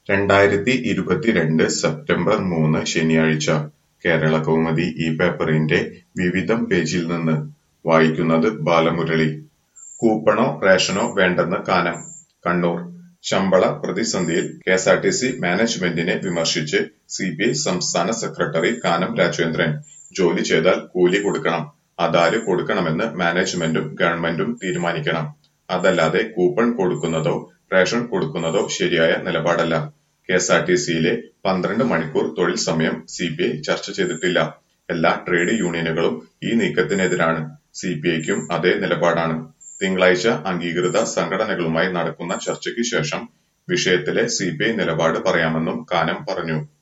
രണ്ടായിരത്തി ഇരുപത്തിരണ്ട് സെപ്റ്റംബർ മൂന്ന് ശനിയാഴ്ച കേരളകൗമുദി ഈ പേപ്പറിന്റെ വിവിധം പേജിൽ നിന്ന് വായിക്കുന്നത് ബാലമുരളി കൂപ്പണോ റേഷനോ വേണ്ടെന്ന് കാനം കണ്ണൂർ ശമ്പള പ്രതിസന്ധിയിൽ കെഎസ്ആർടിസി മാനേജ്മെന്റിനെ വിമർശിച്ച് സിപിഐ സംസ്ഥാന സെക്രട്ടറി കാനം രാജേന്ദ്രൻ ജോലി ചെയ്താൽ കൂലി കൊടുക്കണം അതാര് കൊടുക്കണമെന്ന് മാനേജ്മെന്റും ഗവൺമെന്റും തീരുമാനിക്കണം അതല്ലാതെ കൂപ്പൺ കൊടുക്കുന്നതോ റേഷൻ കൊടുക്കുന്നതോ ശരിയായ നിലപാടല്ല കെഎസ്ആർടിസിയിലെ പന്ത്രണ്ട് മണിക്കൂർ തൊഴിൽ സമയം സിപിഐ ചർച്ച ചെയ്തിട്ടില്ല എല്ലാ ട്രേഡ് യൂണിയനുകളും ഈ നീക്കത്തിനെതിരാണ് സിപിഐക്കും അതേ നിലപാടാണ് തിങ്കളാഴ്ച അംഗീകൃത സംഘടനകളുമായി നടക്കുന്ന ചർച്ചയ്ക്ക് ശേഷം വിഷയത്തിലെ സിപിഐ നിലപാട് പറയാമെന്നും കാനം പറഞ്ഞു